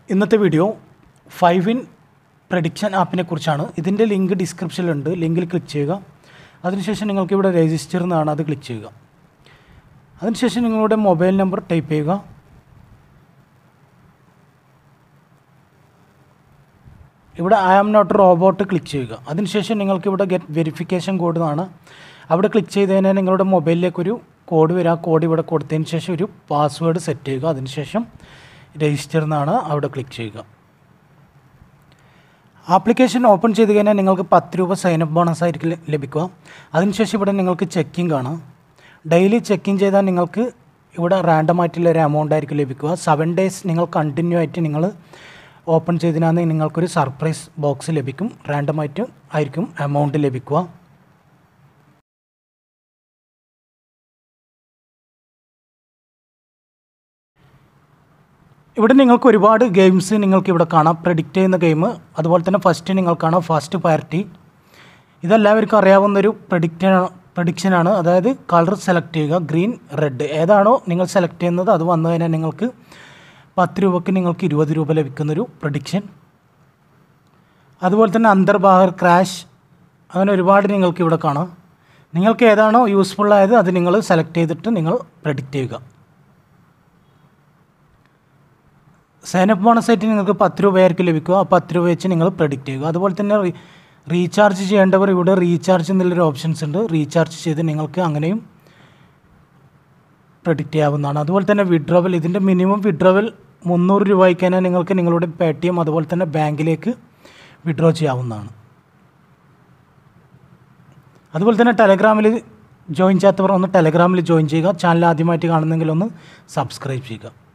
ഇന്നത്തെ video five in prediction ആപ്പിനെ കുറിച്ചാണ് ഇതിൻ്റെ ലിങ്ക് ഡിസ്ക്രിപ്ഷനിലുണ്ട് ലിങ്കിൽ ക്ലിക്ക് ചെയ്യുക അതിനുശേഷം നിങ്ങൾക്ക് ഇവിടെ രജിസ്റ്റർ എന്നാണ് അത് ക്ലിക്ക് ചെയ്യുക അതിനുശേഷം നിങ്ങളുടെ മൊബൈൽ നമ്പർ ടൈപ്പ് ചെയ്യുക ഇവിടെ I am not robot click ചെയ്യുക അതിനുശേഷം നിങ്ങൾക്ക് ഇവിടെ ഗെറ്റ് വെരിഫിക്കേഷൻ കോഡ് എന്നാണ് അവിടെ ക്ലിക്ക് ചെയ്ത് കഴിഞ്ഞാൽ നിങ്ങളുടെ മൊബൈലിലേക്കൊരു കോഡ് വരും ആ കോഡ് ഇവിടെ കൊടുത്തതിന് ശേഷം ഒരു പാസ്വേഡ് സെറ്റ് ചെയ്യുക അതിനുശേഷം രജിസ്റ്റർ എന്നാണ് അവിടെ ക്ലിക്ക് ചെയ്യുക ആപ്ലിക്കേഷൻ ഓപ്പൺ ചെയ്ത് കഴിഞ്ഞാൽ നിങ്ങൾക്ക് പത്ത് രൂപ സൈനപ്പ് ബോണസ് ആയിരിക്കും ല- ലഭിക്കുക അതിനുശേഷം ഇവിടെ നിങ്ങൾക്ക് ചെക്കിംഗ് ആണ് ഡെയിലി ചെക്കിംഗ് ചെയ്താൽ നിങ്ങൾക്ക് ഇവിടെ റാൻഡം ആയിട്ടുള്ള ഒരു എമൗണ്ട് ആയിരിക്കും ലഭിക്കുക സെവൻ ഡേയ്സ് നിങ്ങൾ കണ്ടിന്യൂ ആയിട്ട് നിങ്ങൾ ഓപ്പൺ ചെയ്തതിനാന്ന് നിങ്ങൾക്കൊരു സർപ്രൈസ് ബോക്സ് ലഭിക്കും റാൻഡം ആയിട്ട് ആയിരിക്കും എമൗണ്ട് ലഭിക്കുക ഇവിടെ നിങ്ങൾക്ക് ഒരുപാട് ഗെയിംസ് നിങ്ങൾക്ക് ഇവിടെ കാണാം പ്രെഡിക്റ്റ് ചെയ്യുന്ന ഗെയിം അതുപോലെ തന്നെ ഫസ്റ്റ് നിങ്ങൾക്ക് കാണാം ഫസ്റ്റ് പാർട്ടി ഇതെല്ലാവർക്കും അറിയാവുന്നൊരു പ്രഡിക്റ്റ് പ്രഡിക്ഷനാണ് അതായത് കളർ സെലക്ട് ചെയ്യുക ഗ്രീൻ റെഡ് ഏതാണോ നിങ്ങൾ സെലക്ട് ചെയ്യുന്നത് അത് വന്നു കഴിഞ്ഞാൽ നിങ്ങൾക്ക് പത്ത് രൂപയ്ക്ക് നിങ്ങൾക്ക് ഇരുപത് രൂപ ലഭിക്കുന്നൊരു പ്രഡിക്ഷൻ അതുപോലെ തന്നെ അന്തർബാഹർ ക്രാഷ് അങ്ങനെ ഒരുപാട് നിങ്ങൾക്ക് ഇവിടെ കാണാം നിങ്ങൾക്ക് ഏതാണോ യൂസ്ഫുൾ ആയത് അത് നിങ്ങൾ സെലക്ട് ചെയ്തിട്ട് നിങ്ങൾ പ്രഡിക്റ്റ് ചെയ്യുക സൈനപ്പ് ബോണസ് ആയിട്ട് നിങ്ങൾക്ക് പത്ത് രൂപയായിരിക്കും ലഭിക്കുക ആ പത്ത് രൂപ വെച്ച് നിങ്ങൾ പ്രഡിക്റ്റ് ചെയ്യുക അതുപോലെ തന്നെ റീ റീചാർജ് ചെയ്യേണ്ടവർ ഇവിടെ റീചാർജ് എന്നുള്ളൊരു ഓപ്ഷൻസ് ഉണ്ട് റീചാർജ് ചെയ്ത് നിങ്ങൾക്ക് അങ്ങനെയും പ്രഡിക്റ്റ് ചെയ്യാവുന്നതാണ് അതുപോലെ തന്നെ വിഡ്രോവൽ ഇതിൻ്റെ മിനിമം വിഡ്രോവൽ മുന്നൂറ് രൂപയ്ക്ക് തന്നെ നിങ്ങൾക്ക് നിങ്ങളുടെ പേ ടി എം അതുപോലെ തന്നെ ബാങ്കിലേക്ക് വിഡ്രോ ചെയ്യാവുന്നതാണ് അതുപോലെ തന്നെ ടെലഗ്രാമിൽ ജോയിൻ ചെയ്യാത്തവർ ഒന്ന് ടെലഗ്രാമിൽ ജോയിൻ ചെയ്യുക ചാനൽ ആദ്യമായിട്ട് കാണുന്നെങ്കിൽ ഒന്ന് സബ്സ്ക്രൈബ് ചെയ്യുക